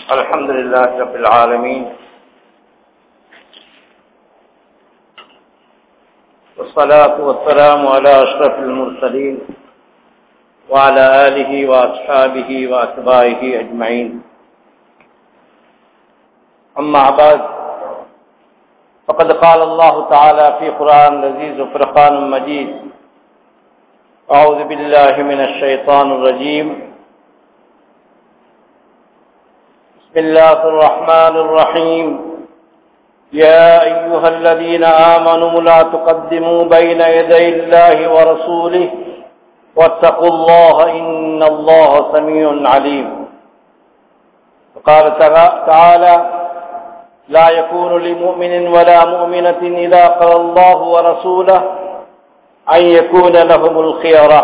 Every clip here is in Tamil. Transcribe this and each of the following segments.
الحمد لله رب العالمين والصلاة والسلام على أشرف المرسلين وعلى آله وأصحابه وأتباعه أجمعين أما بعد فقد قال الله تعالى في قرآن العزيز وفرقان مجيد أعوذ بالله من الشيطان الرجيم بسم الله الرحمن الرحيم يا أيها الذين آمنوا لا تقدموا بين يدي الله ورسوله واتقوا الله إن الله سميع عليم وقال تعالى لا يكون لمؤمن ولا مؤمنة إذا قال الله ورسوله أن يكون لهم الخيرة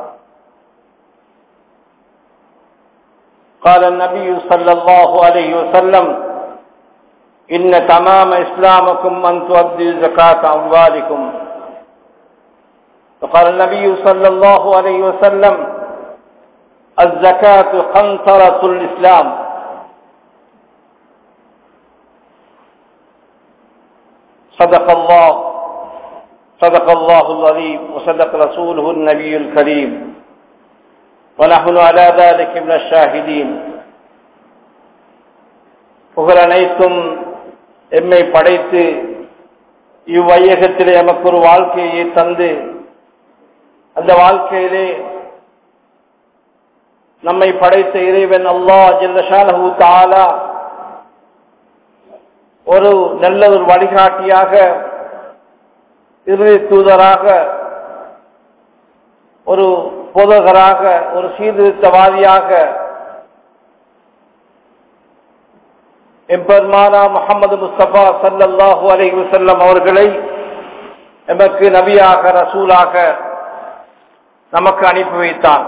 قال النبي صلى الله عليه وسلم إن تمام إسلامكم أن تؤدي زكاة أموالكم وقال النبي صلى الله عليه وسلم الزكاة قنطرة الإسلام صدق الله صدق الله العظيم وصدق رسوله النبي الكريم ونحن على ذلك من الشاهدين புகழ் அனைத்தும் எம்மை படைத்து இவ்வையகத்திலே எமக்கு ஒரு வாழ்க்கையை தந்து அந்த வாழ்க்கையிலே நம்மை படைத்த இறைவன் அல்லா ஜில்லஷானஹூ தாலா ஒரு நல்ல ஒரு வழிகாட்டியாக இறுதி தூதராக ஒரு போதகராக ஒரு சீர்திருத்தவாதியாக எம்பெருமானா முகமது முஸ்தபா சல்லாஹூ அலி வசல்லம் அவர்களை எமக்கு நபியாக ரசூலாக நமக்கு அனுப்பி வைத்தான்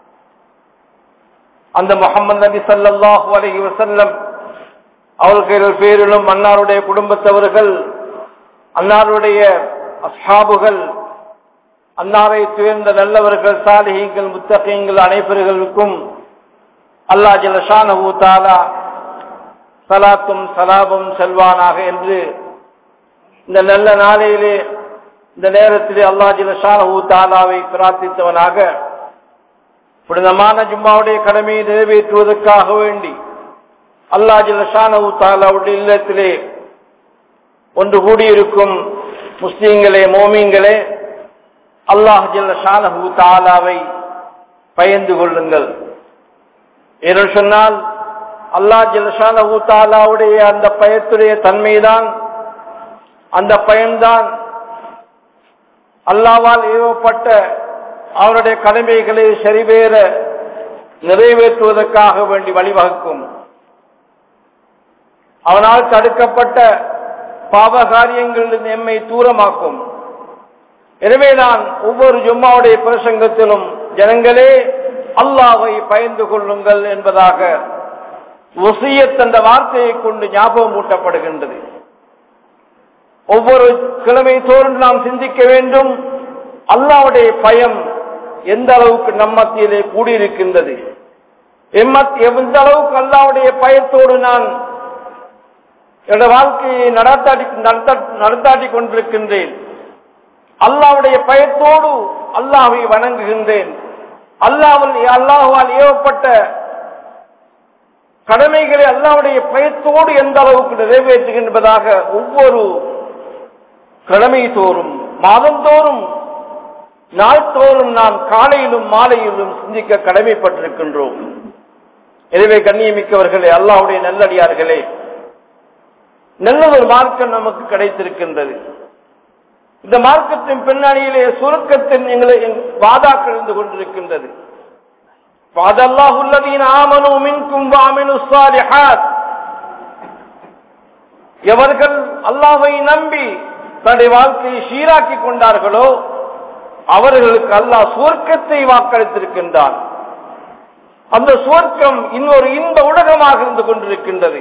அந்த முகமது நபி சல்லாஹூ அலி வசல்லம் அவர்கள் பேரிலும் அன்னாருடைய குடும்பத்தவர்கள் அன்னாருடைய அஸ்ஹாபுகள் அன்னாரை துயர்ந்த நல்லவர்கள் சாலிகங்கள் முத்தகங்கள் அனைவர்களுக்கும் அல்லா ஜலஷானஹூ தாலா சலாத்தும் சலாபும் செல்வானாக என்று இந்த நல்ல நாளையிலே இந்த நேரத்திலே அல்லா ஜலஷானஹூ தாலாவை பிரார்த்தித்தவனாக புனிதமான ஜும்மாவுடைய கடமையை நிறைவேற்றுவதற்காக வேண்டி அல்லா ஜலஷானஹூ தாலாவுடைய இல்லத்திலே ஒன்று கூடியிருக்கும் முஸ்லீம்களே மோமீன்களே அல்லாஹ் ஜல்லஷானஹூ தாலாவை பயந்து கொள்ளுங்கள் என்று சொன்னால் அல்லாஹ் ஜல்லஷானஹூ தாலாவுடைய அந்த பயத்துடைய தன்மைதான் அந்த பயன்தான் அல்லாவால் ஏவப்பட்ட அவருடைய கடமைகளை சரிவேற நிறைவேற்றுவதற்காக வேண்டி வழிவகுக்கும் அவனால் தடுக்கப்பட்ட பாவகாரியங்களிலிருந்து எம்மை தூரமாக்கும் எனவே நான் ஒவ்வொரு ஜும்மாவுடைய பிரசங்கத்திலும் ஜனங்களே அல்லாவை பயந்து கொள்ளுங்கள் என்பதாக ஒசியத் அந்த வார்த்தையை கொண்டு ஞாபகம் ஊட்டப்படுகின்றது ஒவ்வொரு கிழமை தோறும் நாம் சிந்திக்க வேண்டும் அல்லாவுடைய பயம் எந்த அளவுக்கு நம்மத்தியிலே கூடியிருக்கின்றது எந்த அளவுக்கு அல்லாவுடைய பயத்தோடு நான் என்னுடைய வாழ்க்கையை நடத்தாடி நடத்தாட்டி கொண்டிருக்கின்றேன் அல்லாவுடைய பயத்தோடு அல்லாவை வணங்குகின்றேன் அல்லாவில் அல்லாஹுவால் ஏவப்பட்ட கடமைகளை அல்லாவுடைய பயத்தோடு எந்த அளவுக்கு நிறைவேற்றுகின்றதாக ஒவ்வொரு கடமை தோறும் மாதந்தோறும் நாள்தோறும் நாம் காலையிலும் மாலையிலும் சிந்திக்க கடமைப்பட்டிருக்கின்றோம் எனவே கண்ணியமிக்கவர்களே அல்லாவுடைய நல்லடியார்களே நல்ல ஒரு மார்க்கம் நமக்கு கிடைத்திருக்கின்றது இந்த மார்க்கத்தின் பின்னணியிலே சுருக்கத்தின் எங்களை வாதாக்கள் இருந்து கொண்டிருக்கின்றது எவர்கள் அல்லாவை நம்பி தன்னுடைய வாழ்க்கையை சீராக்கி கொண்டார்களோ அவர்களுக்கு அல்லாஹ் சுவர்க்கத்தை வாக்களித்திருக்கின்றான் அந்த சுவர்க்கம் இன்னொரு இன்ப உலகமாக இருந்து கொண்டிருக்கின்றது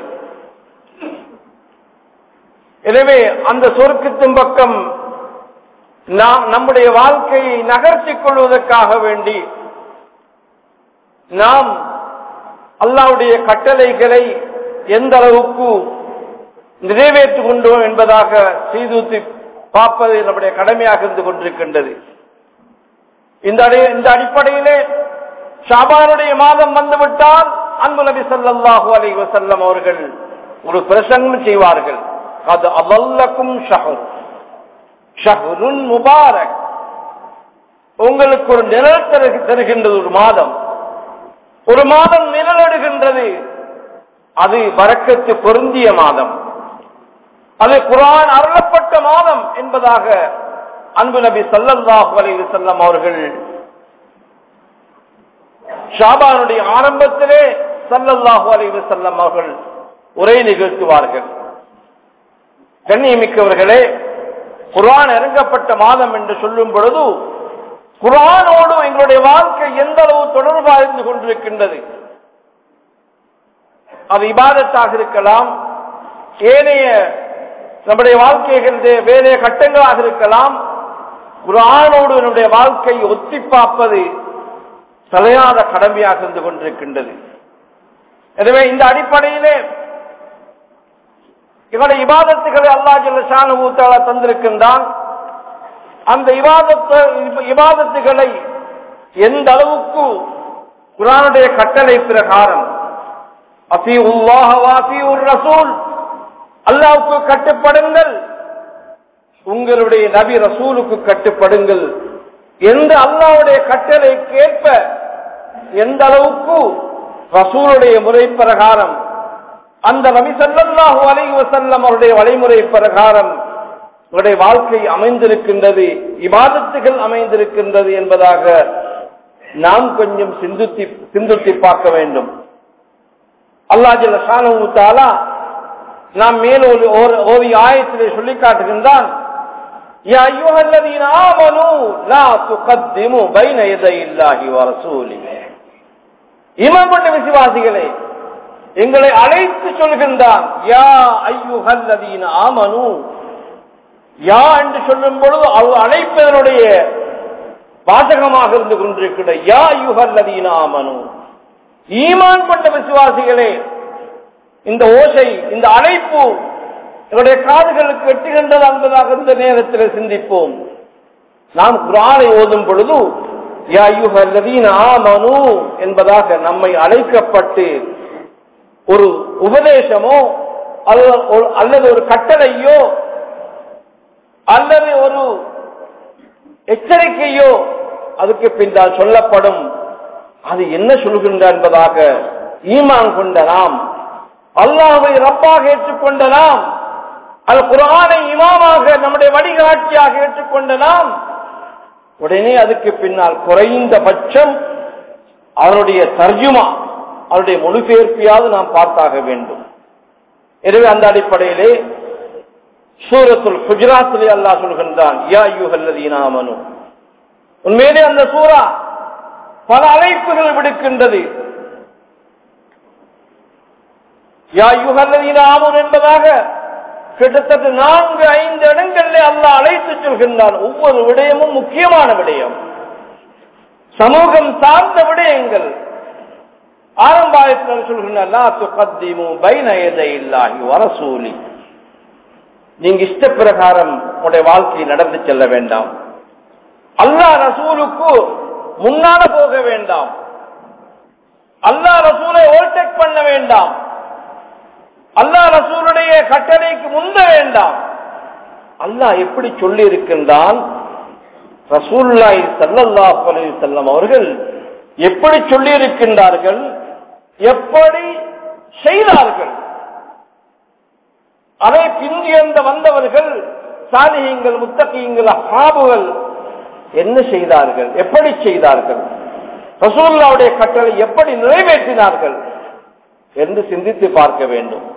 எனவே அந்த சொர்க்கத்தின் பக்கம் நாம் நம்முடைய வாழ்க்கையை நகர்த்திக் கொள்வதற்காக வேண்டி நாம் அல்லாவுடைய கட்டளைகளை எந்த அளவுக்கு நிறைவேற்றிக் கொண்டோம் என்பதாக சீதூத்தி பார்ப்பது நம்முடைய கடமையாக இருந்து கொண்டிருக்கின்றது இந்த அடி- இந்த அடிப்படையிலே ஷாபானுடைய மாதம் வந்துவிட்டால் அன்பு நபி ஸல்லல்லாஹு அலைஹி வஸல்லம் அவர்கள் ஒரு பிரசங்கம் செய்வார்கள் அது அவல்லக்கும் ஷஹர் ஷஹருன் முபாரக் உங்களுக்கு ஒரு நிழல் தரு- தருகின்றது ஒரு மாதம் ஒரு மாதம் நிழலிடுகின்றது அது வரக்கத்து பொருந்திய மாதம் அது குரான் அருளப்பட்ட மாதம் என்பதாக அன்பு நபி ஸல்லல்லாஹு அலைஹி வஸல்லம் அவர்கள் ஷாபானுடைய ஆரம்பத்திலே ஸல்லல்லாஹு அலைஹி வஸல்லம் அவர்கள் உரை நிகழ்த்துவார்கள் கண்ணியமிக்கவர்களே குர்ஆன் இறங்கப்பட்ட மாதம் என்று சொல்லும் பொழுது குர்ஆனோடு எங்களுடைய வாழ்க்கை எந்த அளவு தொடர்பாக இருந்து கொண்டிருக்கின்றது அது இபாதத்தாக இருக்கலாம் ஏனைய நம்முடைய வாழ்க்கைகளுடைய வேலைய கட்டங்களாக இருக்கலாம் குர்ஆனோடு நம்முடைய வாழ்க்கையை ஒத்தி பார்ப்பது தலையாத கடமையாக இருந்து கொண்டிருக்கின்றது எனவே இந்த அடிப்படையிலே இவருடைய இபாதத்துகளை அல்லாஹ் ஜல்ல ஊத்தால தந்திருக்கின்றான் அந்த இபாதத்து இபாதத்துகளை எந்த அளவுக்கு குரானுடைய கட்டளை பிரகாரம் அஃபீஉல்லாஹ வ அஃபீஉர் ரசூல் அல்லாஹ்வுக்கு கட்டுப்படுங்கள் உங்களுடைய நபி ரசூலுக்கு கட்டுப்படுங்கள் எந்த அல்லாஹ்வுடைய கட்டளை கேட்ப எந்த அளவுக்கு ரசூலுடைய முறை பிரகாரம் அந்த நபி ஸல்லல்லாஹு அலைஹி வஸல்லம் அவருடைய வழிமுறை பிரகாரம் உங்களுடைய வாழ்க்கை அமைந்திருக்கின்றது இபாதத்துகள் அமைந்திருக்கின்றது என்பதாக நாம் கொஞ்சம் சிந்துத்தி சிந்துத்தி பார்க்க வேண்டும் அல்லாஹ் ஜல்ல ஷானஹு தஆலா நாம் மேல் ஒரு ஒரு- ஒரு ஆயத்திலே சொல்லி காட்டுகின்றான் யா அய்யுஹல்லதீன ஆமனூ லா துகத்திமு பைன யதை இல்லாஹி வ ரசூலிஹி ஈமான் கொண்ட விசுவாசிகளே எங்களை அழைத்து சொல்கின்றான் யா ஐயுஹல்லதீன ஆமனு யா என்று சொல்லும் பொழுது அவ் அழைப்பதனுடைய வாசகமாக இருந்து கொண்டிருக்கிற யா ஐயுஹல்லதீன ஆமனு ஈமான் கொண்ட விசுவாசிகளே இந்த ஓசை இந்த அழைப்பு எங்களுடைய காதுகளுக்கு எட்டுகின்றது என்பதாக இந்த நேரத்தில் சிந்திப்போம் நாம் குரானை ஓதும் பொழுது யா அய்யுஹல்லதீன ஆமனு என்பதாக நம்மை அழைக்கப்பட்டு ஒரு உபதேசமோ அல்ல- ஒரு- அல்லது ஒரு கட்டளையோ அல்லது ஒரு எச்சரிக்கையோ அதுக்கு பின்னால் சொல்லப்படும் அது என்ன சொல்கின்ற என்பதாக ஈமான் கொண்ட நாம் அல்லாஹ்வை ரப்பாக ஏற்றுக்கொண்ட நாம் அல் குர்ஆனை இமாமாக நம்முடைய வழிகாட்டியாக ஏற்றுக்கொண்ட நாம் உடனே அதுக்கு பின்னால் குறைந்தபட்சம் அவருடைய தர்ஜுமா அவருடைய மொழிபெயர்ப்பையாவது நாம் பார்த்தாக வேண்டும் எனவே அந்த அடிப்படையிலே சூரத்துல் குஜராத்திலே அல்லாஹ் சொல்கின்றான் யா யுஹல்லதீன ஆமனு உண்மையிலே அந்த சூரா பல அழைப்புகள் விடுக்கின்றது யா யுஹல்லதீன ஆமனு என்பதாக கிட்டத்தட்ட நான்கு ஐந்து இடங்களிலே அல்லாஹ் அழைத்து சொல்கின்றான் ஒவ்வொரு விடயமும் முக்கியமான விடயம் சமூகம் சார்ந்த விடயங்கள் ஆரம்பாயத்தில் சொல்கின்றார் லா துகத்திமு பைன யதையில்லாஹி வ ரசூலி நீங்க இஷ்ட பிரகாரம் உங்களுடைய வாழ்க்கையை நடந்து செல்ல வேண்டாம் அல்லாஹ் ரசூலுக்கு முன்னால போக வேண்டாம் அல்லாஹ் ரசூலை ஓவர்டேக் பண்ண வேண்டாம் அல்லாஹ் ரசூலுடைய கட்டளைக்கு முந்த வேண்டாம் அல்லாஹ் எப்படி சொல்லி இருக்கின்றான் ரசூல்லாய் சல்லல்லாஹு அலைஹி வஸல்லம் அவர்கள் எப்படி சொல்லி இருக்கின்றார்கள் எப்படி செய்தார்கள் அதை பிந்தியந்த வந்தவர்கள் சாலிகங்கள் முத்தகியங்கள் ஹாபுகள் என்ன செய்தார்கள் எப்படி செய்தார்கள் ரசூல்லாவுடைய கட்டளை எப்படி நிறைவேற்றினார்கள் என்று சிந்தித்து பார்க்க வேண்டும்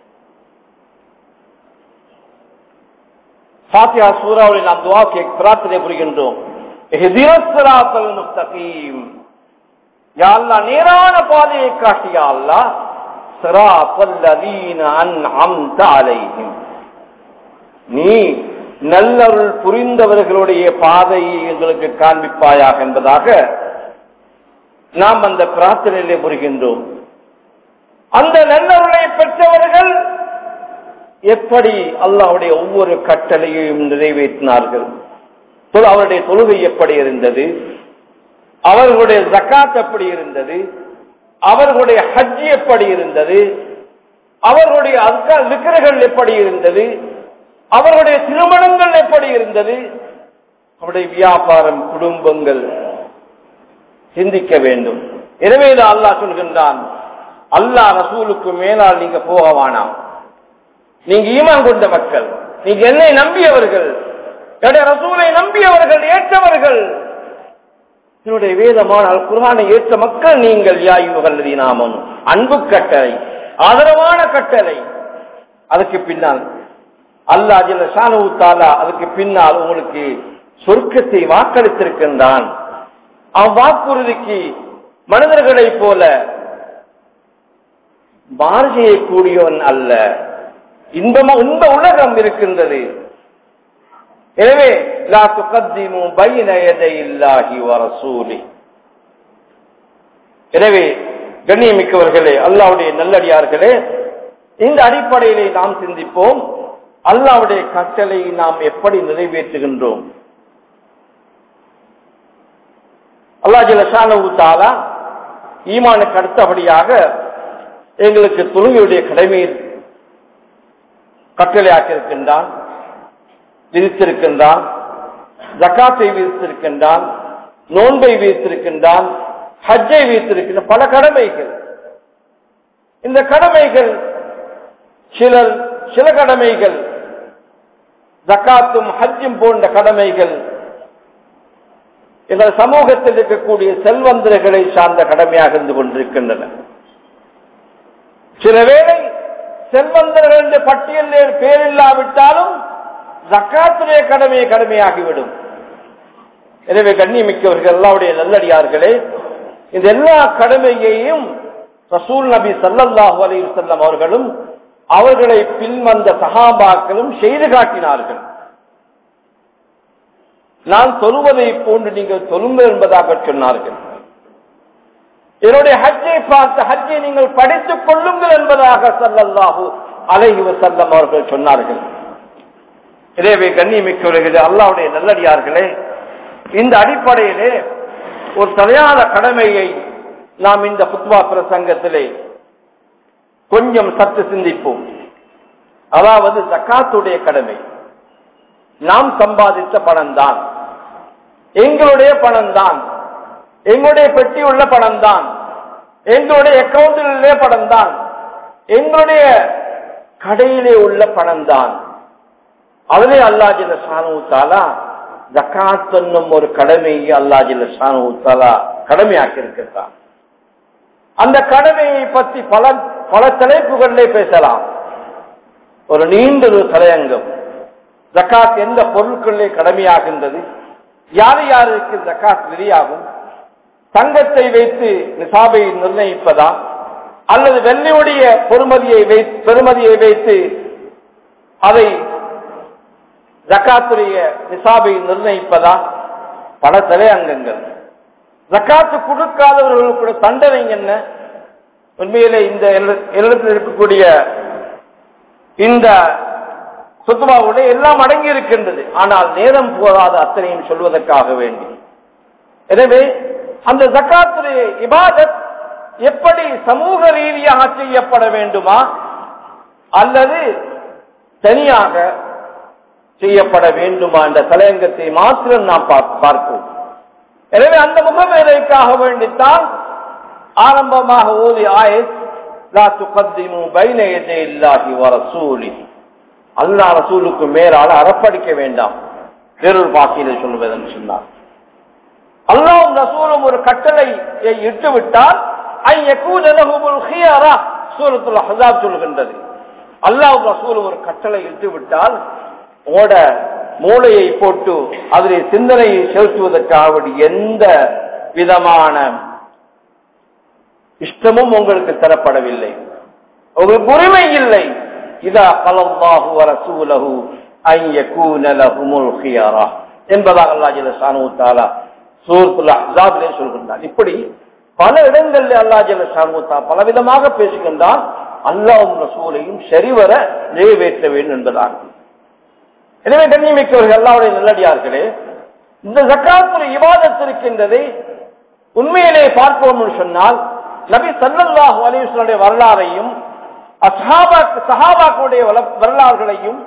ஃபாத்திஹா சூறாவில் நாம் துவா கேக் பிரார்த்தனை புரிகின்றோம் இஹ்தினஸ் ஸிராத்தல் முஸ்தகீம் யா அல்லாஹ் நேரான பாதையை காட்டி யா அல்லாஹ் ஸிராத்தல் லதீன அன்அம்த அலைஹிம் நீ நல்லருள் புரிந்தவர்களுடைய பாதையை எங்களுக்கு காண்பிப்பாயாக என்பதாக நாம் அந்த பிரார்த்தனையிலே புரிகின்றோம் அந்த நல்லருளை பெற்றவர்கள் எப்படி அல்லாஹ்வுடைய ஒவ்வொரு கட்டளையையும் நிறைவேற்றினார்கள் தொழு- அவருடைய தொழுகை எப்படி இருந்தது அவர்களுடைய ஜக்காத் எப்படி இருந்தது அவர்களுடைய ஹஜ் எப்படி இருந்தது அவர்களுடைய அல்கா விக்கிரகள் எப்படி இருந்தது அவர்களுடைய திருமணங்கள் எப்படி இருந்தது அவருடைய வியாபாரம் குடும்பங்கள் சிந்திக்க வேண்டும் எனவே தான் அல்லாஹ் சொல்கின்றான் அல்லாஹ் ரசூலுக்கு மேலால் நீங்க போக வேணாம் நீங்க ஈமான் கொண்ட மக்கள் நீங்க என்னை நம்பியவர்கள் என்னுடைய ரசூலை நம்பியவர்கள் ஏற்றவர்கள் என்னுடைய வேதமான அல் குர்ஆனை ஏற்ற மக்கள் நீங்கள் யாயுகள் நாமம் அன்பு கட்டளை ஆதரவான கட்டளை அதுக்கு பின்னால் அல்லாஹ் ஜல்ல ஷானஹு தஆலா அதுக்கு பின்னால் உங்களுக்கு சொர்க்கத்தை வாக்களித்திருக்கின்றான் அவன் வாக்குறுதிக்கு மனிதர்களைப் போல மாறு செய்யக்கூடியவன் அல்ல இன்பமா இன்ப உலகம் இருக்கின்றது எனவே லா துகத்திமு பைன யதையில்லாஹி வ ரசூலி எனவே கண்ணியமிக்கவர்களே அல்லாஹ்வுடைய நல்லடியார்களே இந்த அடிப்படையிலே நாம் சிந்திப்போம் அல்லாஹ்வுடைய கட்டளை நாம் எப்படி நிறைவேற்றுகின்றோம் அல்லாஹ் ஜல்லஷானஹு தஆலா ஈமானுக்கு அடுத்தபடியாக எங்களுக்கு தொழுகையுடைய கடமையை கட்டளையாக்கியிருக்கின்றான் விதித்திருக்கின்றான் ஜக்காத்தை விதித்திருக்கின்றான் நோன்பை விதித்திருக்கின்றான் ஹஜ்ஜை விதித்திருக்கின்ற பல கடமைகள் இந்த கடமைகள் சிலர் சில கடமைகள் ஜக்காத்தும் ஹஜ்ஜும் போன்ற கடமைகள் எங்கள் சமூகத்தில் இருக்கக்கூடிய செல்வந்தர்களை சார்ந்த கடமையாக இருந்து கொண்டிருக்கின்றன சில வேளை செல்வந்தர்கள் என்ற பட்டியலில் பேரில்லாவிட்டாலும் ஜக்காத்துடைய கடமையை கடமையாகிவிடும் எனவே கண்ணியமிக்கவர்கள் எல்லாருடைய நல்லடியார்களே இந்த எல்லா கடமையையும் ரசூல் நபி சல்லல்லாஹு அலைஹி வஸல்லம் அவர்களும் அவர்களை பின்வந்த சஹாபாக்களும் செய்து காட்டினார்கள் நான் தொழுவதை போன்று நீங்கள் தொழுங்கள் என்பதாக சொன்னார்கள் என்னுடைய ஹஜ்ஜை பார்த்து ஹஜ்ஜை நீங்கள் படித்துக் கொள்ளுங்கள் என்பதாக சல்லல்லாஹு அலைஹி வஸல்லம் அவர்கள் சொன்னார்கள் எனவே கண்ணியமிக்கவர்களே அல்லாவுடைய நல்லடியார்களே இந்த அடிப்படையிலே ஒரு சரியான கடமையை நாம் இந்த புத்வா பிரசங்கத்திலே கொஞ்சம் சற்று சிந்திப்போம் அதாவது ஜக்காத்துடைய கடமை நாம் சம்பாதித்த பணம் தான் எங்களுடைய பணம் தான் எங்களுடைய பெட்டி உள்ள பணம் தான் எங்களுடைய அக்கௌண்டில் உள்ள பணம் தான் எங்களுடைய கடையிலே உள்ள பணம் தான் அதிலே அல்லா ஜில்ல ஷானு தாலா ஜக்காத் என்னும் ஒரு கடமையை அல்லா ஜில்ல ஷானு தாலா கடமையாக்கி இருக்கிறான் அந்த கடமையை பற்றி பல பல தலைப்புகளிலே பேசலாம் ஒரு நீண்ட ஒரு தலையங்கம் ஜக்காத் எந்த பொருட்களிலே கடமையாகின்றது யார் யாருக்கு ஜக்காத் விதியாகும் தங்கத்தை வைத்து நிசாபை நிர்ணயிப்பதா அல்லது வெள்ளையுடைய பொறுமதியை வைத்து பெருமதியை வைத்து அதை ஜக்காத்துடைய நிசாபை நிர்ணயிப்பதா பல தலையங்கங்கள் ஜக்காத்து கொடுக்காதவர்களுக்கு தண்டனை என்ன உண்மையிலே இந்த இடத்தில் இருக்கக்கூடிய இந்த சுத்தமாவுடைய எல்லாம் அடங்கி இருக்கின்றது ஆனால் நேரம் போதாத அத்தனையும் சொல்வதற்காக வேண்டி எனவே அந்த ஜக்காத்துடைய இபாதத் எப்படி சமூக ரீதியாக செய்யப்பட வேண்டுமா அல்லது தனியாக செய்யப்பட வேண்டுமா என்ற தலையங்கத்தை மாத்திரம் நாம் பார்ப்போம் எனவே அந்த முகமேலைக்காக வேண்டித்தான் ஆரம்பமாக ஓதி ஆயத் லா துகத்திமு பைன யதை இல்லாஹி வ ரசூலி அல்லாஹ் ரசூலுக்கு மேலால அறப்படிக்க வேண்டாம் வேறொரு பாக்கியில சொல்வதன் சொன்னார் அல்லாஹும் ரசூலும் ஒரு கட்டளையை இட்டு விட்டால் சூரத்துல் ஹசாப் சொல்கின்றது அல்லாஹ் ரசூலும் ஒரு கட்டளை இட்டு விட்டால் ஓட மூளையை போட்டு அதிலே சிந்தனையை செலுத்துவதற்காக எந்த விதமான இஷ்டமும் உங்களுக்கு தரப்படவில்லை உங்களுக்கு உரிமை இல்லை இதா கலல்லாஹு வரசூலஹு ஐயகூன லஹுமுல் ஹியரா என்பதாக அல்லாஹ் ஜல்ல ஷானு தஆலா சூரத்துல் அஹ்ஸாபிலே சொல்கின்றார் இப்படி பல இடங்களில் அல்லா ஜல்ல ஷாமுத்தா பலவிதமாக பேசுகின்றான் அல்லாவும் ரசூலையும் சரிவர நிறைவேற்ற வேண்டும் என்பதாகும் எனவே கண்ணியமிக்கவர்கள் அல்லாவுடைய நல்லடியார்களே இந்த ஜக்காத்துடைய விவாதத்து இருக்கின்றதை உண்மையிலே பார்ப்போம் சொன்னால் நபி சல்லல்லாஹு அலிஸ்வனுடைய வரலாறையும் சஹாபாக்களுடைய வரலாறுகளையும்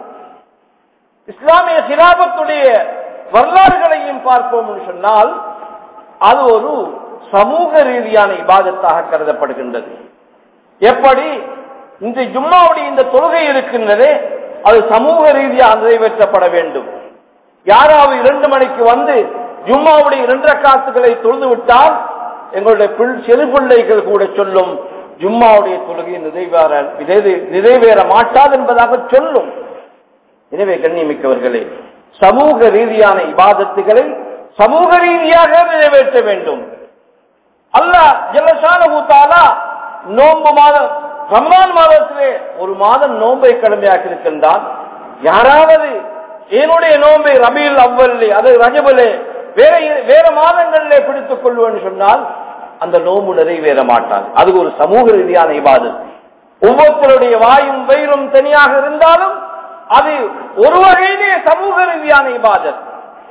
இஸ்லாமிய சிலாபத்துடைய வரலாறுகளையும் பார்ப்போம் சொன்னால் அது ஒரு சமூக ரீதியான இபாதத்தாக கருதப்படுகின்றது எப்படி இந்த ஜும்மாவுடைய இந்த தொழுகை இருக்கின்றதே அது சமூக ரீதியாக நிறைவேற்றப்பட வேண்டும் யாராவது இரண்டு மணிக்கு வந்து ஜும்மாவுடைய இரண்டரை காத்துக்களை தொழுது விட்டால் எங்களுடைய சிறு பிள்ளைகள் கூட சொல்லும் ஜும்மாவுடைய தொழுகை நிறைவேற நிறைவேற மாட்டாது என்பதாக சொல்லும் எனவே கண்ணியமிக்கவர்களே சமூக ரீதியான இபாதத்துகளை சமூக ரீதியாக நிறைவேற்ற வேண்டும் அல்லாஹ் ஜல்லசான ஊத்தாலா நோன்பு மாதம் ரம்மான் மாதத்திலே ஒரு மாதம் நோன்பை கடமையாக்கி இருக்கின்றான் யாராவது என்னுடைய நோன்பை ரபியில் அவ்வல்லே அது ரஜபலே வேற வேற மாதங்களிலே பிடித்துக் கொள்வேன்னு சொன்னால் அந்த நோம்பு நிறைவேற மாட்டாது அது ஒரு சமூக ரீதியான இபாது ஒவ்வொருத்தருடைய வாயும் வயிறும் தனியாக இருந்தாலும் அது ஒரு வகையிலே சமூக ரீதியான இபாதத்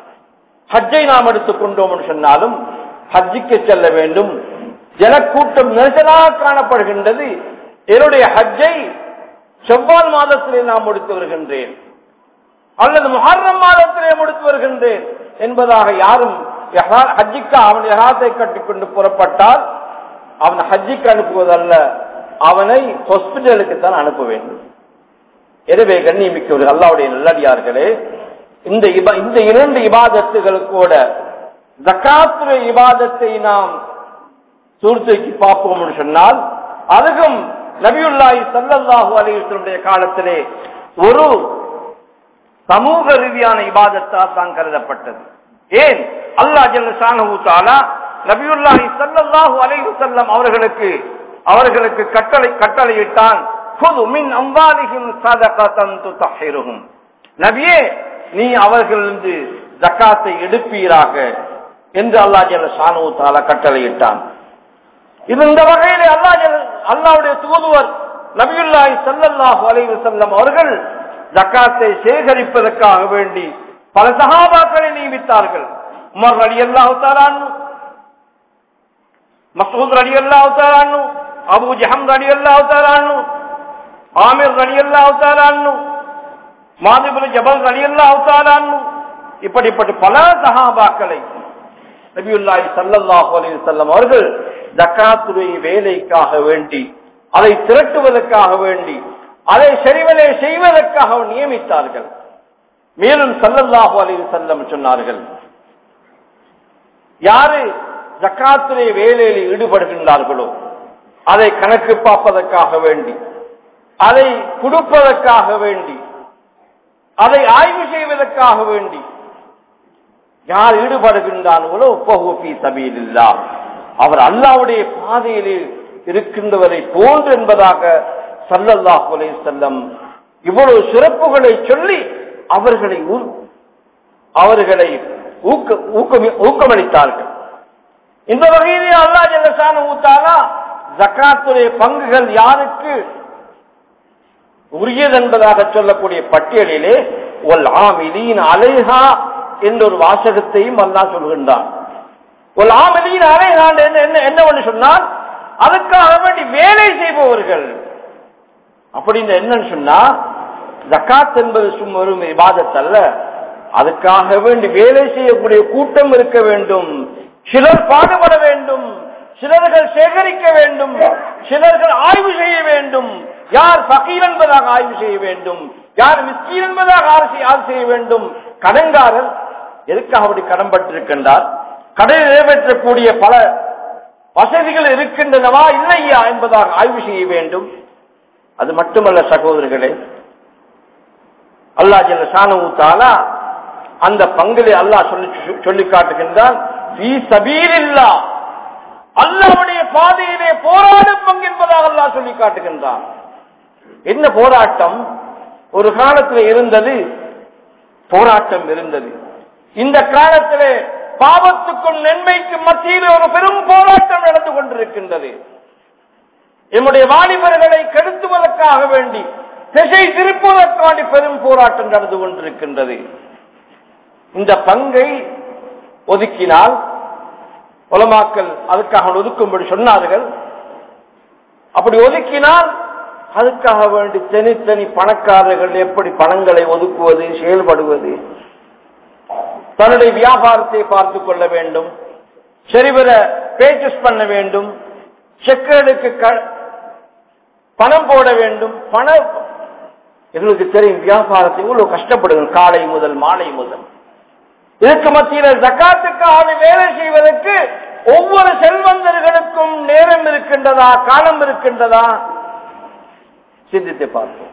ஹஜ்ஜை நாம் எடுத்துக்கொண்டோம் சொன்னாலும் ஹஜ்ஜிக்கு செல்ல வேண்டும் ஜனக்கூட்டம் நெரிசலாக காணப்படுகின்றது என்னுடைய ஹஜ்ஜை செவ்வால் மாதத்திலே நாம் முடித்து வருகின்றேன் அல்லது முஹர்ரம் மாதத்திலே முடித்து வருகின்றேன் என்பதாக யாரும் ஹஜ்ஜிக்கு அவன் யகாத்தை கட்டிக்கொண்டு புறப்பட்டால் அவன் ஹஜ்ஜிக்கு அனுப்புவதல்ல அவனை ஹாஸ்பிட்டலுக்கு தான் அனுப்ப வேண்டும் எனவே கண்ணியமிக்கவர்கள் அல்லாவுடைய நல்லடியார்களே இந்த இந்த இரண்டு இபாதத்துகளுக்கூட ஜக்காத்துடைய இபாதத்தை நாம் சூழ்த்தூக்கி பார்ப்போம் சொன்னால் அதுவும் நபியுல்லாஹி சல்லல்லாஹு அலிவசனுடைய காலத்திலே ஒரு சமூக ரீதியான இபாதத்தா தான் கருதப்பட்டது ஏன் அல்லா ஜல்ல நபியுல்லாஹி சல்லல்லாஹு அலைஹி வஸல்லம் அவர்களுக்கு அவர்களுக்கு கட்டளை கட்டளையிட்டான் خذ من أموالهم صدقة تطهرهم நபியே நீ அவர்களிருந்து ஜக்காத்தை எடுப்பீராக என்று அல்லா ஜல்ல ஷானு தாலா கட்டளையிட்டான் இது இந்த வகையிலே அல்லா அல்லாவுடைய தூதுவர் நபியுல்லாஹி சல்லல்லாஹு அலைஹி வஸல்லம் அவர்கள் ஜக்காத்தை சேகரிப்பதற்காக வேண்டி பல சகாபாக்களை நியமித்தார்கள் உமர் அலி அல்லாஹு தாலான்னு மசூத் அலி அல்லாஹு தாலான்னு அபு ஜஹம் அலி அல்லாஹு தாலான்னு ஆமிர் அலி அல்லாஹு தாலான்னு மாதிபுல் ஜபல் அலி அல்லாஹு தாலான்னு இப்படிப்பட்ட பல சகாபாக்களை நபியுல்லாஹி சல்லல்லாஹு அலைஹி வஸல்லம் அவர்கள் ஜக்காத்துடைய வேலைக்காக வேண்டி அதை திரட்டுவதற்காக வேண்டி அதை சரிவலை செய்வதற்காக நியமித்தார்கள் மேலும் சல்லல்லாஹு அலைஹி வஸல்லம் சொன்னார்கள் யாரு ஜக்காத்துடைய வேலையில் ஈடுபடுகின்றார்களோ அதை கணக்கு பார்ப்பதற்காக வேண்டி அதை கொடுப்பதற்காக வேண்டி அதை ஆய்வு செய்வதற்காக வேண்டி யார் ஈடுபடுகின்றார்களோ பகுபி சபீலில்லா அவர் அல்லாவுடைய பாதையில் இருக்கின்றவரை போன்று என்பதாக சல்லல்லாஹு அலைஹி செல்லம் இவ்வளவு சிறப்புகளை சொல்லி அவர்களை அவர்களை ஊக்கமளித்தார்கள் இந்த வகையிலே அல்லா ஜல்லசான ஊத்தாலா ஜக்காத்துடைய பங்குகள் யாருக்கு உரியது என்பதாக சொல்லக்கூடிய பட்டியலிலே ஒல் ஆமிலீன் அலைஹா என்ற ஒரு வாசகத்தையும் அல்லா சொல்கின்றான் ஒரு ஆமலியின் அலைஹான் என்ன என்ன ஒன்று சொன்னால் அதுக்காக வேண்டி வேலை செய்பவர்கள் அப்படின்னு என்னன்னு சொன்னா ஜக்காத் என்பது சும்மா ஒரு விவாதத் அல்ல அதுக்காக வேண்டி வேலை செய்யக்கூடிய கூட்டம் இருக்க வேண்டும் சிலர் பாடுபட வேண்டும் சிலர்கள் சேகரிக்க வேண்டும் சிலர்கள் ஆய்வு செய்ய வேண்டும் யார் பகீர் என்பதாக ஆய்வு செய்ய வேண்டும் யார் மிஸ்கீன் என்பதாக ஆய்வு செய்ய வேண்டும் கடன்காரர் எதுக்காக அப்படி கடன்பட்டிருக்கின்றார் கடனை நிறைவேற்றக்கூடிய பல வசதிகள் இருக்கின்றனவா இல்லையா என்பதாக ஆய்வு செய்ய வேண்டும் அது மட்டுமல்ல சகோதரர்களே அல்லா ஜல்ல சானூத்தாலா அந்த பங்கிலே அல்லாஹ் சொல்லி சொல்லி காட்டுகின்றான் அல்லாவுடைய பாதையிலே போராடும் பங்கு என்பதாக அல்லாஹ் சொல்லி காட்டுகின்றான் என்ன போராட்டம் ஒரு காலத்தில் இருந்தது போராட்டம் இருந்தது இந்த காலத்திலே பாவத்துக்கும் நன்மைக்கும் மத்தியில் ஒரு பெரும் போராட்டம் நடந்து கொண்டிருக்கின்றது என்னுடைய வாலிபர்களை கெடுத்துவதற்காக வேண்டி திசை திருப்புவதற்காண்டி பெரும் போராட்டம் நடந்து கொண்டிருக்கின்றது இந்த பங்கை ஒதுக்கினால் உலமாக்கள் அதுக்காக ஒதுக்கும்படி சொன்னார்கள் அப்படி ஒதுக்கினால் அதுக்காக வேண்டி தனித்தனி பணக்காரர்கள் எப்படி பணங்களை ஒதுக்குவது செயல்படுவது தன்னுடைய வியாபாரத்தை பார்த்துக் கொள்ள வேண்டும் சரிவர பேச்சஸ் பண்ண வேண்டும் செக்குகளுக்கு பணம் போட வேண்டும் பண எங்களுக்கு தெரியும் வியாபாரத்தை இவ்வளவு கஷ்டப்படுங்க காலை முதல் மாலை முதல் இதுக்கு மத்தியில் ஜக்காத்துக்காக வேலை செய்வதற்கு ஒவ்வொரு செல்வந்தர்களுக்கும் நேரம் இருக்கின்றதா காலம் இருக்கின்றதா சிந்தித்து பார்ப்போம்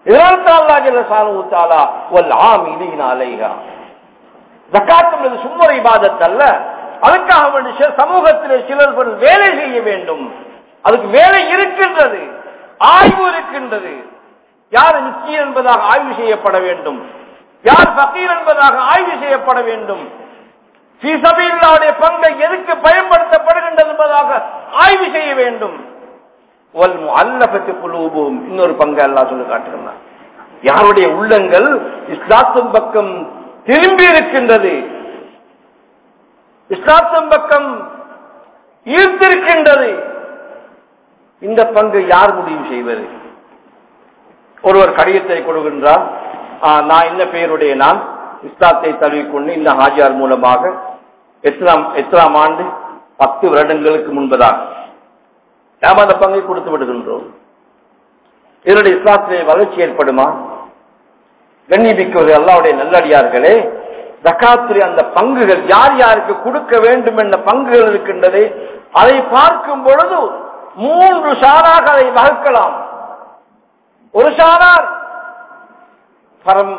ஜக்காத்து சும்மரை பாதத் அல்ல அதுக்காக வேண்டி சமூகத்தில் சிலர் வேலை செய்ய வேண்டும் அதுக்கு வேலை இருக்கின்றது ஆய்வு இருக்கின்றது யார் முக்கியம் என்பதாக ஆய்வு செய்யப்பட வேண்டும் யார் பக்கீர் என்பதாக ஆய்வு செய்யப்பட வேண்டும் சபையினுடைய பங்கை எதுக்கு பயன்படுத்தப்படுகின்றது என்பதாக ஆய்வு செய்ய வேண்டும் அல்லபத்து குழுவும் இன்னொரு பங்கு அல்லா சொல்லி காட்டுகிறார் யாருடைய உள்ளங்கள் இஸ்லாத்தின் பக்கம் திரும்பி இருக்கின்றது இஸ்லாத்தின் பக்கம் ஈர்த்திருக்கின்றது இந்த பங்கு யார் முடிவு செய்வது ஒருவர் கடிதத்தை கொடுக்கின்றார் நான் இந்த பெயருடைய நான் இஸ்லாத்தை தழுவிக்கொண்டு இந்த ஹாஜியார் மூலமாக எத்தனாம் எத்தனாம் ஆண்டு பத்து வருடங்களுக்கு முன்பதாக நாம் அந்த பங்கை கொடுத்து விடுகின்றோம் இதனுடைய இஸ்லாத்திலே வளர்ச்சி ஏற்படுமா கண்ணிமிக்கவர்கள் அல்லாவுடைய நல்லடியார்களே ஜக்காத்துடைய அந்த பங்குகள் யார் யாருக்கு கொடுக்க வேண்டும் என்ற பங்குகள் இருக்கின்றது அதை பார்க்கும் பொழுது மூன்று சாராக அதை வகுக்கலாம் ஒரு சாரார் பரம்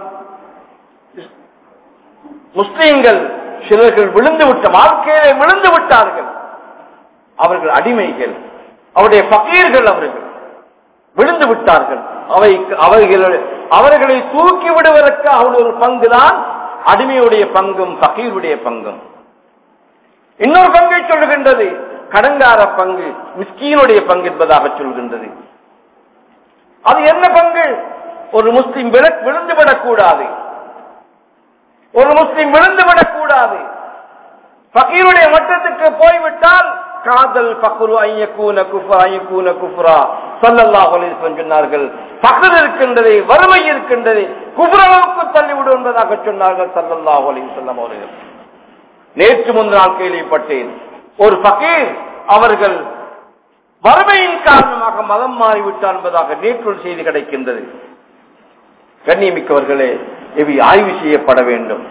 முஸ்லீம்கள் சிலர்கள் விழுந்து விட்ட வாழ்க்கையிலே விழுந்து விட்டார்கள் அவர்கள் அடிமைகள் அவருடைய பகீர்கள் அவர்கள் விழுந்து விட்டார்கள் அவை அவர்கள் அவர்களை தூக்கி விடுவதற்காக ஒரு பங்குதான் அடிமையுடைய பங்கும் பகீருடைய பங்கும் இன்னொரு பங்கை சொல்லுகின்றது கடங்கார பங்கு மிஸ்கீனுடைய பங்கு என்பதாக சொல்கின்றது அது என்ன பங்கு ஒரு முஸ்லிம் விழுந்து விடக்கூடாது ஒரு முஸ்லிம் விழுந்து விடக்கூடாது பகீருடைய மட்டத்துக்கு போய்விட்டால் காதல் பக்குரு ஐயக்கூன குஃபா ஐயக்கூன குஃபுரா சல்லல்லாஹு அலைஹி சொன்னார்கள் பக்கர் இருக்கின்றது வறுமை இருக்கின்றது குபுரளவுக்கு தள்ளிவிடும் என்பதாக சொன்னார்கள் சல்லல்லாஹு அலைஹி வஸல்லம் அவர்கள் நேற்று முன்னால் கேள்விப்பட்டேன் ஒரு பகீர் அவர்கள் வறுமையின் காரணமாக மதம் மாறிவிட்டார் என்பதாக நேற்று செய்தி கிடைக்கின்றது கண்ணியமிக்கவர்களே இவை ஆய்வு செய்யப்பட வேண்டும்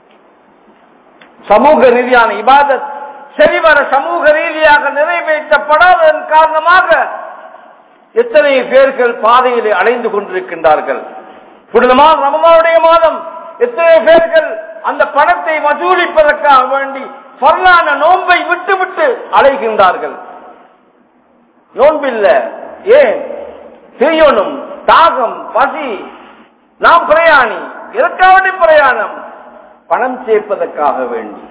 சமூக ரீதியான இபாதத் சரிவர சமூக ரீதியாக நிறைவேற்றப்படாததன் காரணமாக எத்தனை பேர்கள் பாதையிலே அலைந்து கொண்டிருக்கின்றார்கள் புனிதமான ரமமாவுடைய மாதம் எத்தனை பேர்கள் அந்த பணத்தை வசூலிப்பதற்காக வேண்டி பொருளான நோன்பை விட்டு விட்டு அலைகின்றார்கள் நோன்பில்ல ஏன் செய்யணும் தாகம் பசி நாம் பிரயாணி எதற்காக பிரயாணம் பணம் சேர்ப்பதற்காக வேண்டி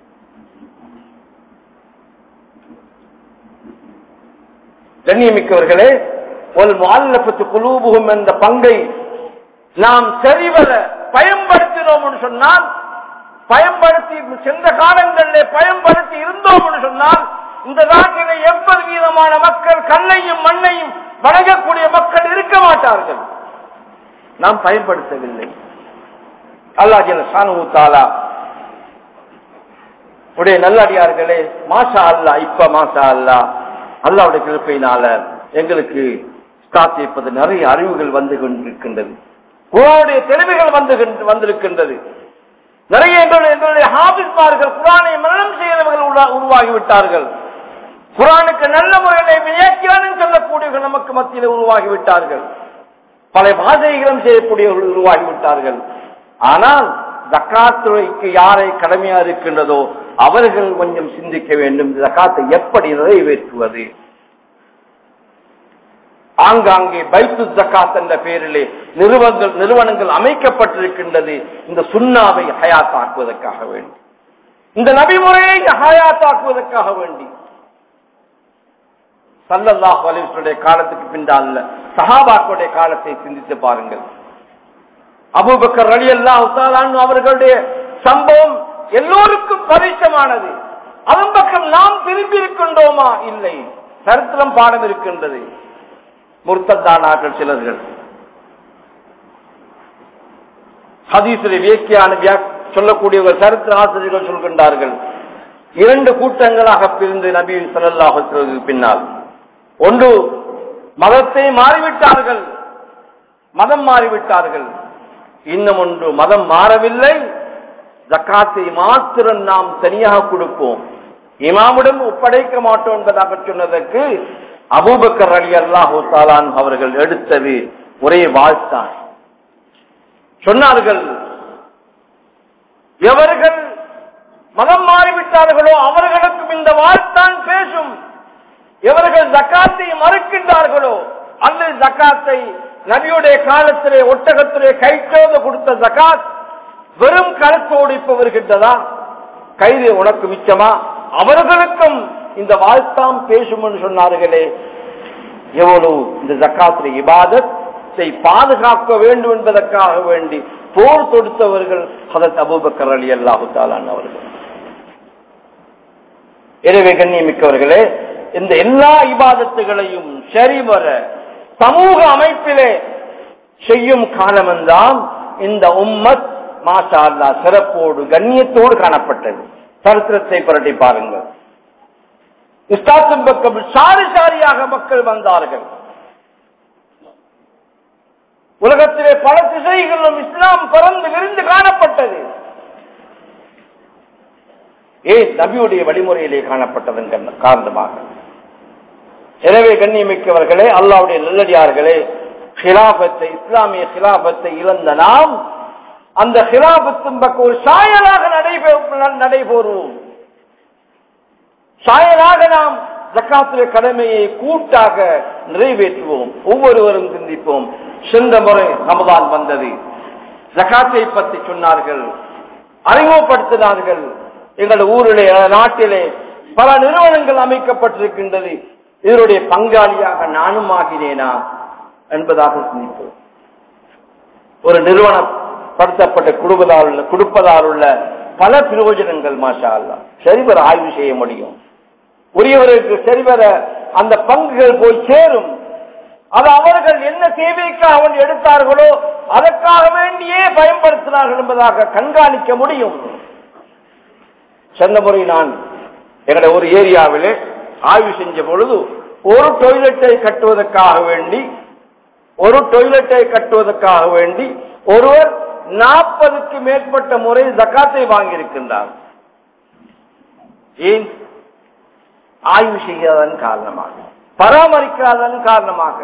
கண்ணியமிக்கவர்களே ஒரு மாநிலப்பத்து குலூபுகும் என்ற பங்கை நாம் சரிவர பயன்படுத்தினோம் என்று சொன்னால் பயன்படுத்தி சென்ற காலங்களிலே பயன்படுத்தி இருந்தோம் என்று சொன்னால் இந்த நாட்டிலே எண்பது வீதமான மக்கள் கல்லையும் மண்ணையும் வணங்கக்கூடிய மக்கள் இருக்க மாட்டார்கள் நாம் பயன்படுத்தவில்லை அல்லா ஜன சானு தாலா உடைய நல்லடியார்களே மாசா அல்லா இப்ப மாசா அல்லா அல்லாவுடைய கிருப்பையினால எங்களுக்கு காத்திருப்பது நிறைய அறிவுகள் வந்து கொண்டிருக்கின்றது குரானுடைய தெளிவுகள் வந்து வந்திருக்கின்றது நிறைய எங்களுடைய எங்களுடைய ஹாபிஸ்மார்கள் குரானை மரணம் செய்கிறவர்கள் உருவாகிவிட்டார்கள் குரானுக்கு நல்ல முறையிலே வியாக்கியானம் சொல்லக்கூடியவர்கள் நமக்கு மத்தியில் உருவாகிவிட்டார்கள் பல பாதைகளும் செய்யக்கூடியவர்கள் உருவாகிவிட்டார்கள் ஆனால் ஜக்காத்துறைக்கு யாரை கடமையா இருக்கின்றதோ அவர்கள் கொஞ்சம் சிந்திக்க வேண்டும் ஜக்காத்தை எப்படி நிறைவேற்றுவது ஆங்காங்கே பைத்து ஜக்காத் என்ற பெயரிலே நிறுவனங்கள் நிறுவனங்கள் அமைக்கப்பட்டிருக்கின்றது இந்த சுண்ணாவை ஹயாத்தாக்குவதற்காக வேண்டும் இந்த நபிமுறையை ஹயாத்தாக்குவதற்காக வேண்டி சல்லல்லாஹ் அலிஸ்வருடைய காலத்துக்கு பின்னால் சஹாபாக்களுடைய காலத்தை சிந்தித்து பாருங்கள் அபூபக்கர் அலி அல்லாஹ் அவர்களுடைய சம்பவம் எல்லோருக்கும் பரிச்சமானது அதன் பக்கம் நாம் திரும்பி இருக்கின்றோமா இல்லை சரித்திரம் பாடம் இருக்கின்றது முர்த்தத்தானார்கள் சிலர்கள் ஹதீசிலே வியக்கியான சொல்லக்கூடியவர்கள் சரித்திர ஆசிரியர்கள் சொல்கின்றார்கள் இரண்டு கூட்டங்களாக பிரிந்து நபி ஸல்லல்லாஹு அலைஹி வஸல்லம் பின்னால் ஒன்று மதத்தை மாறிவிட்டார்கள் மதம் மாறிவிட்டார்கள் இன்னும் ஒன்று மதம் மாறவில்லை ஜக்காத்தை மாத்திரம் நாம் தனியாக கொடுப்போம் இமாமுடன் ஒப்படைக்க மாட்டோம் என்பதாக சொன்னதற்கு அபூபக்கர் அலி அல்லாஹூ தாலான் அவர்கள் எடுத்தது ஒரே வாழ்த்தான் சொன்னார்கள் எவர்கள் மதம் மாறிவிட்டார்களோ அவர்களுக்கும் இந்த வாழ்த்தான் பேசும் எவர்கள் ஜக்காத்தை மறுக்கின்றார்களோ அல்லது ஜக்காத்தை நபியுடைய காலத்திலே ஒட்டகத்திலே கைச்சோத கொடுத்த ஜக்காத் வெறும் களத்தோடு இப்ப வருகின்றதா கைது உனக்கு மிச்சமா அவர்களுக்கும் இந்த வாழ்த்தாம் பேசும் என்று சொன்னார்களே எவ்வளவு இந்த ஜக்காத்திரை இபாதத்தை பாதுகாக்க வேண்டும் என்பதற்காக வேண்டி போர் தொடுத்தவர்கள் ஹதத் அபூபக்கர் அலி அல்லாஹு தாலான் அவர்கள் எனவே கண்ணியமிக்கவர்களே இந்த எல்லா இபாதத்துகளையும் சரிவர சமூக அமைப்பிலே செய்யும் காலமெல்லாம் இந்த உம்மத் மாஷா அல்லா சிறப்போடு கண்ணியத்தோடு காணப்பட்டது சரித்திரத்தை புரட்டி பாருங்கள் இஸ்லாத்தின் பக்கம் சாரி சாரியாக மக்கள் வந்தார்கள் உலகத்திலே பல திசைகளிலும் இஸ்லாம் பறந்து விரிந்து காணப்பட்டது ஏன் நபியுடைய வழிமுறையிலே காணப்பட்டதன் காரணமாக எனவே கண்ணியமிக்கவர்களே அல்லாவுடைய நல்லடியார்களே ஹிலாபத்தை இஸ்லாமிய ஹிலாபத்தை இழந்த நாம் அந்த ஹிலாபத்தின் பக்கம் ஒரு சாயலாக நடைபெறுவோம் சாயலாக நாம் ஜக்காத்துடைய கடமையை கூட்டாக நிறைவேற்றுவோம் ஒவ்வொருவரும் சிந்திப்போம் சென்ற முறை ரமதான் வந்தது ஜக்காத்தை பற்றி சொன்னார்கள் அறிமுகப்படுத்தினார்கள் எங்கள் ஊரிலே நாட்டிலே பல நிறுவனங்கள் அமைக்கப்பட்டிருக்கின்றது இதனுடைய பங்காளியாக நானும் ஆகினேனா என்பதாக சிந்திப்போம் ஒரு நிறுவனம் படுத்தப்பட்ட கொடுப்பதால் உள்ள கொடுப்பதால் உள்ள பல பிரயோஜனங்கள் மாஷா அல்லா சரிவர ஆய்வு செய்ய முடியும் உரியவருக்கு சரிவர அந்த பங்குகள் போய் சேரும் அது அவர்கள் என்ன தேவைக்காக அவன் எடுத்தார்களோ அதற்காக வேண்டியே பயன்படுத்தினார்கள் என்பதாக கண்காணிக்க முடியும் சென்ற முறை நான் எங்களுடைய ஒரு ஏரியாவிலே ஆய்வு செஞ்ச பொழுது ஒரு டொய்லெட்டை கட்டுவதற்காக வேண்டி ஒரு டொய்லெட்டை கட்டுவதற்காக வேண்டி ஒருவர் நாற்பதுக்கு மேற்பட்ட முறை ஜக்காத்தை வாங்கியிருக்கின்றார் ஏன் ஆய்வு செய்யாதன் காரணமாக பராமரிக்காதன் காரணமாக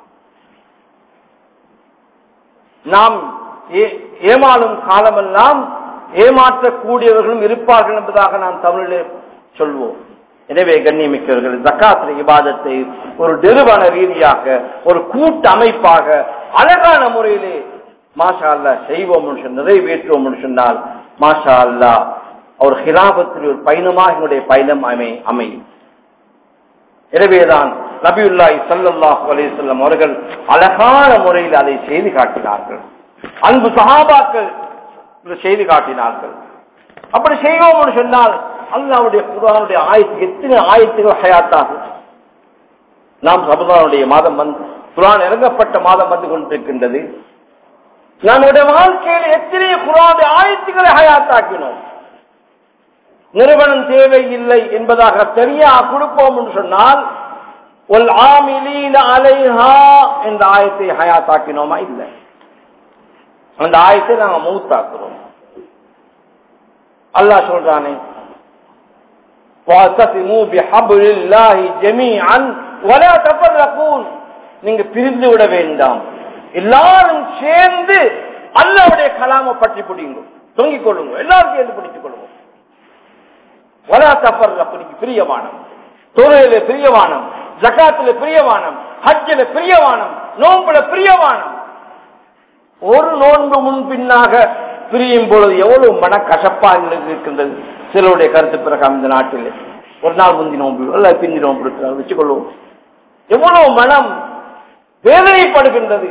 நாம் ஏமாறும் காலமெல்லாம் ஏமாற்றக்கூடியவர்களும் இருப்பார்கள் என்பதாக நாம் தமிழிலே சொல்வோம் எனவே கண்ணியமிக்கவர்கள் ஜக்காத்திர இபாதத்தை ஒரு நிறுவன ரீதியாக ஒரு கூட்டு அமைப்பாக அழகான முறையிலே மாஷா அல்லா செய்வோம் நிறைவேற்றுவோம் சொன்னால் மாஷா அல்லா அவர் ஹிலாபத்தில் ஒரு பயணமாக என்னுடைய பயணம் அமை அமையும் எனவேதான் நபியுல்லாய் சல்லாஹ் அலிசல்லம் அவர்கள் அழகான முறையில் அதை செய்து காட்டினார்கள் அன்பு சகாபாக்கள் செய்து காட்டினார்கள் அப்படி செய்வோம் சொன்னால் அல்லாவுடைய குரானுடைய ஆயத்துக்கு எத்தனை ஆயத்துகள் ஹயாத்தாகும் நாம் ரமதானுடைய மாதம் வந்து குரான் இறங்கப்பட்ட மாதம் வந்து கொண்டிருக்கின்றது நம்முடைய வாழ்க்கையில் எத்தனை குரானுடைய ஆயத்துக்களை ஹயாத்தாக்கினோம் நிறுவனம் தேவையில்லை என்பதாக தெரியா கொடுப்போம் என்று சொன்னால் ஒல் ஆமிலீன அலைஹா என்ற ஆயத்தை ஹயாத்தாக்கினோமா இல்லை அந்த ஆயத்தை நாங்க மூத்தாக்குறோம் அல்லாஹ் சொல்றானே நீங்க பிரிந்து விட வேண்டாம் எல்லாரும் சேர்ந்து அல்லாவுடைய கலாம பற்றி பிடிங்க தொங்கிக் கொள்ளுங்க எல்லாரும் சேர்ந்து பிடித்துக் கொள்ளுங்க வலா தப்பர் அப்படி பிரியமானம் தொழில பிரியமானம் ஜக்காத்துல பிரியமானம் ஹஜ்ஜில பிரியமானம் நோன்புல பிரியமானம் ஒரு நோன்பு முன் பின்னாக பிரியும் பொழுது எவ்வளவு மன கசப்பா எங்களுக்கு இருக்கின்றது சிலருடைய கருத்து பிறகு இந்த நாட்டில் ஒரு நாள் முந்தி நோம்பு அல்ல பிந்தி நோம்பு இருக்கிறார் வச்சுக்கொள்வோம் எவ்வளவு மனம் வேதனைப்படுகின்றது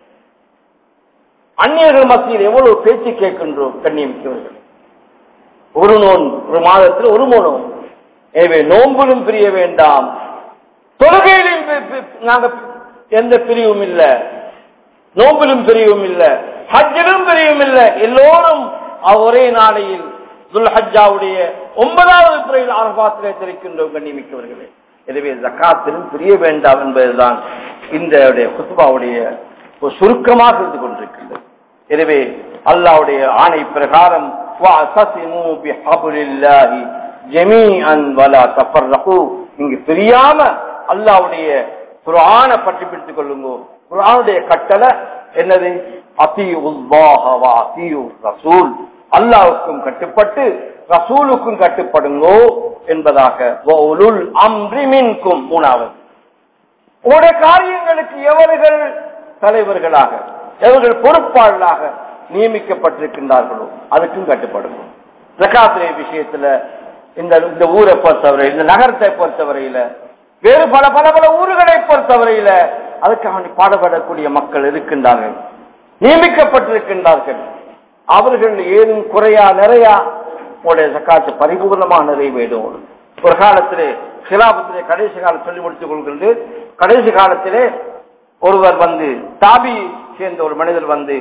அந்நியர்கள் மத்தியில் எவ்வளவு பேச்சு கேட்கின்றோம் கண்ணியமிக்கவர்கள் ஒரு நோன் ஒரு மாதத்தில் ஒரு மோனம் எனவே நோம்பிலும் பிரிய வேண்டாம் தொழுகையிலும் பி- பி- நாங்க எந்த பிரிவும் இல்ல நோம்பிலும் பிரிவும் இல்ல ஹஜ்ஜிலும் பிரிவும் இல்ல எல்லோரும் அவ் ஒரே நாளையில் துல்ஹஜ்ஜாவுடைய ஒன்பதாவது பிறையில் அரபாத்திலே தெரிக்கின்றோம் கண்ணியமிக்கவர்களே எனவே ஜக்காத்திலும் பிரிய வேண்டாம் என்பதுதான் இந்த குத்துபாவுடைய ஒரு சுருக்கமாக இருந்து கொண்டிருக்கின்றது எனவே அல்லாவுடைய ஆணை பிரகாரம் وَاعْتَصِمُوا بِحَبْلِ اللَّهِ جَمِيعًا وَلَا تَفَرَّقُوا இங்கு பிரியாம அல்லாவுடைய குர்ஆன பற்றி பிடித்துக் கொள்ளுங்க குர்ஆனுடைய கட்டளை என்னது அத்தியுல்லாஹ வ அத்தியு ரசூல் அல்லாஹ்வுக்கும் கட்டுப்பட்டு ரசூலுக்கும் கட்டுப்படுங்கோ என்பதாக வஉலுல் அம்ரி மின்கும் மூணாவது உங்களுடைய காரியங்களுக்கு எவர்கள் தலைவர்களாக எவர்கள் பொறுப்பாளர்களாக நியமிக்கப்பட்டிருக்கின்றார்களோ அதுக்கும் கட்டுப்படுங்க ஜக்காத்திரை விஷயத்துல இந்த இந்த ஊரை பொறுத்தவரை இந்த நகரத்தை பொறுத்தவரையில வேறு பல பல பல ஊர்களை பொறுத்தவரையில அதுக்காக வேண்டி பாடுபடக்கூடிய மக்கள் இருக்கின்றார்கள் நியமிக்கப்பட்டிருக்கின்றார்கள் அவர்கள் ஏதும் குறையா நிறையா உங்களுடைய ஜக்காத்து பரிபூர்ணமாக நிறைவேறும் ஒரு காலத்திலே சிலாபத்திலே கடைசி காலம் சொல்லி முடித்துக் கொள்கிறது கடைசி காலத்திலே ஒருவர் வந்து தாபி சேர்ந்த ஒரு மனிதர் வந்து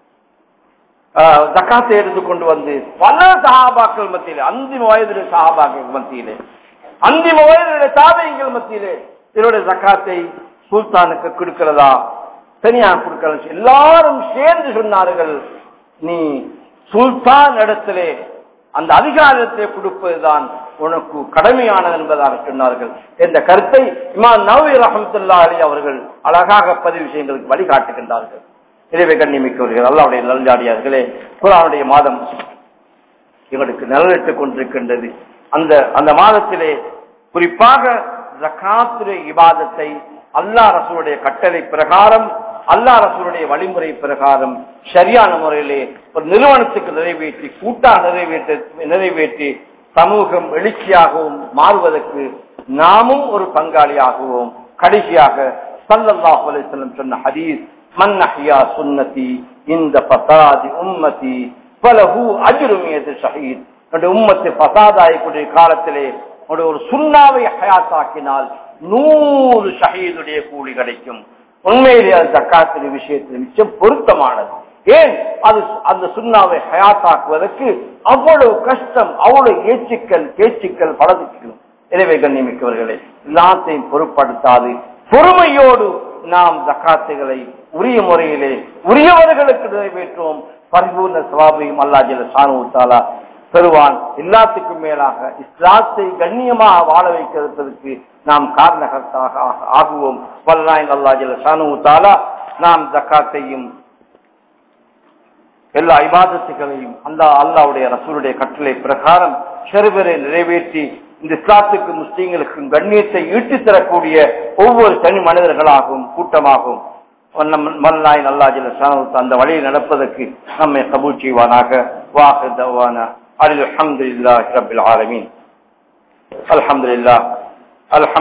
ஆஹ், ஜக்காத்தை எடுத்துக்கொண்டு வந்து பல சஹாபாக்கள் மத்தியிலே அந்திம வயதிலே சஹாபாக்கள் மத்தியிலே அந்திம வயதிலே தாபியங்கள் மத்தியிலே இதனுடைய ஜக்காத்தை சுல்தானுக்கு கொடுக்கிறதா தனியா கொடுக்கலாம் எல்லாரும் சேர்ந்து சொன்னார்கள் நீ சுல்தான் இடத்திலே அந்த அதிகாரத்தை கொடுப்பதுதான் உனக்கு கடமையானது என்பதாக சொன்னார்கள் என்ற கருத்தை இமாம் நவீ ரஹமத்துல்லா அலி அவர்கள் அழகாக பதிவு செய்வதற்கு வழிகாட்டுகின்றார்கள் எனவே கண்ணியமிக்கவர்கள் அல்லாவுடைய நல்லாடியார்களே குரானுடைய மாதம் எங்களுக்கு நிழலிட்டுக் கொண்டிருக்கின்றது அந்த அந்த மாதத்திலே குறிப்பாக ஜக்காத்துடைய இபாதத்தை அல்லா ரசூலுடைய கட்டளை பிரகாரம் அல்லா ரசூலுடைய வழிமுறை பிரகாரம் சரியான முறையிலே ஒரு நிறுவனத்துக்கு நிறைவேற்றி கூட்டாக நிறைவேற்றி நிறைவேற்றி சமூகம் எழுச்சியாகவும் மாறுவதற்கு நாமும் ஒரு பங்காளியாகுவோம் கடைசியாக சல்லல்லாஹு அலைஹி வஸல்லம் சொன்ன ஹதீஸ் மன் அஹ்யா சுன்னதி இந்த ஃபசாதி உம்மதி ஃபலஹு அஜ்ரு மியது ஷஹீத் என்னுடைய உம்மத்து ஃபசாதாயக்கூடிய காலத்திலே உன்னுடைய ஒரு சுண்ணாவை ஹயாத்தாக்கினால் நூறு ஷஹீதுடைய கூலி கிடைக்கும் உண்மையிலே அது ஜக்காத்தின் விஷயத்தில் மிச்சம் பொருத்தமானது ஏன் அது அந்த சுண்ணாவை ஹயாத்தாக்குவதற்கு அவ்வளவு கஷ்டம் அவ்வளவு ஏச்சுக்கள் பேச்சுக்கள் பலதுக்கும் எனவே கண்ணியமிக்கவர்களே எல்லாத்தையும் பொருட்படுத்தாது பொறுமையோடு நாம் ஜக்காத்துகளை உரிய முறையிலே உரியவர்களுக்கு நிறைவேற்றுவோம் பரிபூர்ண சவாபையும் அல்லாஜில சாணுத்தாலா பெறுவான் எல்லாத்துக்கும் மேலாக இஸ்லாத்தை கண்ணியமாக வாழ வைக்கிறதுக்கு நாம் காரணகர்த்தாக ஆகுவோம் வல்லாயின் அல்லாஜில சாணுத்தாலா நாம் ஜக்காத்தையும் எல்லா இபாதத்துகளையும் அல்லா அல்லாவுடைய ரசூலுடைய கட்டளை பிரகாரம் செருவரை நிறைவேற்றி இந்த இஸ்லாத்துக்கு முஸ்லீம்களுக்கும் கண்ணியத்தை ஈட்டித் தரக்கூடிய ஒவ்வொரு தனி மனிதர்களாகவும் கூட்டமாகவும் மல்லாய் நல்லாஜில சாணத்து அந்த வழியில் நடப்பதற்கு நம்மை கபூல் செய்வானாக வாஹ தவான அலி அஹமதுல்லா ரபில் ஆலமீன் அல்ஹம்துலில்லாஹ் அல்ஹம்